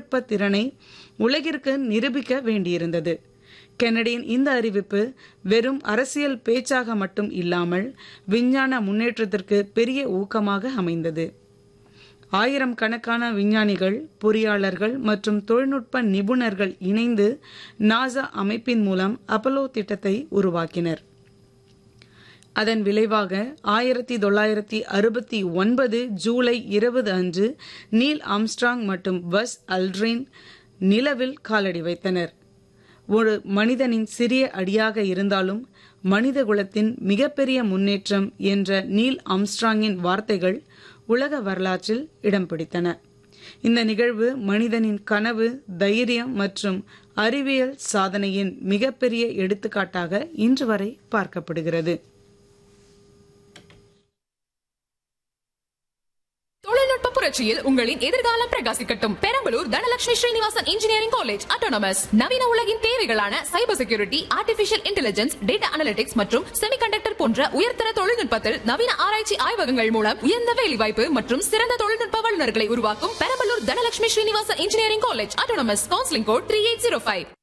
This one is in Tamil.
தொழில்நுட்ப திறனை உலகிற்கு நிரூபிக்க வேண்டியிருந்தது கென்னடியின் இந்த அறிவிப்பு வெறும் அரசியல் பேச்சாக மட்டும் இல்லாமல் விஞ்ஞான முன்னேற்றத்திற்கு பெரிய ஊக்கமாக அமைந்தது ஆயிரம் கணக்கான விஞ்ஞானிகள் பொறியாளர்கள் மற்றும் தொழில்நுட்ப நிபுணர்கள் இணைந்து நாசா அமைப்பின் மூலம் அப்பலோ திட்டத்தை உருவாக்கினர் அதன் விளைவாக ஆயிரத்தி தொள்ளாயிரத்தி அறுபத்தி ஒன்பது ஜூலை இருபது அன்று நீல் ஆம்ஸ்ட்ராங் மற்றும் பஸ் அல்ட்ரின் நிலவில் காலடி வைத்தனர் ஒரு மனிதனின் சிறிய அடியாக இருந்தாலும் மனித குலத்தின் மிகப்பெரிய முன்னேற்றம் என்ற நீல் ஆம்ஸ்ட்ராங்கின் வார்த்தைகள் உலக வரலாற்றில் இடம் பிடித்தன இந்த நிகழ்வு மனிதனின் கனவு தைரியம் மற்றும் அறிவியல் சாதனையின் மிகப்பெரிய எடுத்துக்காட்டாக இன்று வரை பார்க்கப்படுகிறது தொழில்நுட்ப புரட்சியில் உங்களின் எதிர்காலம் பிரகாசிக்கட்டும் Perambalur Dhanalakshmi Srinivasan engineering college autonomous நவீன உலகின் தேவைகளான cyber security artificial intelligence data analytics மற்றும் செமிகண்டக்டர் போன்ற உயர்தர தொழில்நுட்பத்தில் நவீன ஆராய்ச்சி ஆய்வகங்கள் மூலம் உயர்ந்த வேலைவாய்ப்பு மற்றும் சிறந்த தொழில்நுட்ப வல்லுநர்களை உருவாக்கும் Perambalur Dhanalakshmi Srinivasan engineering college autonomous counselling code three eight zero five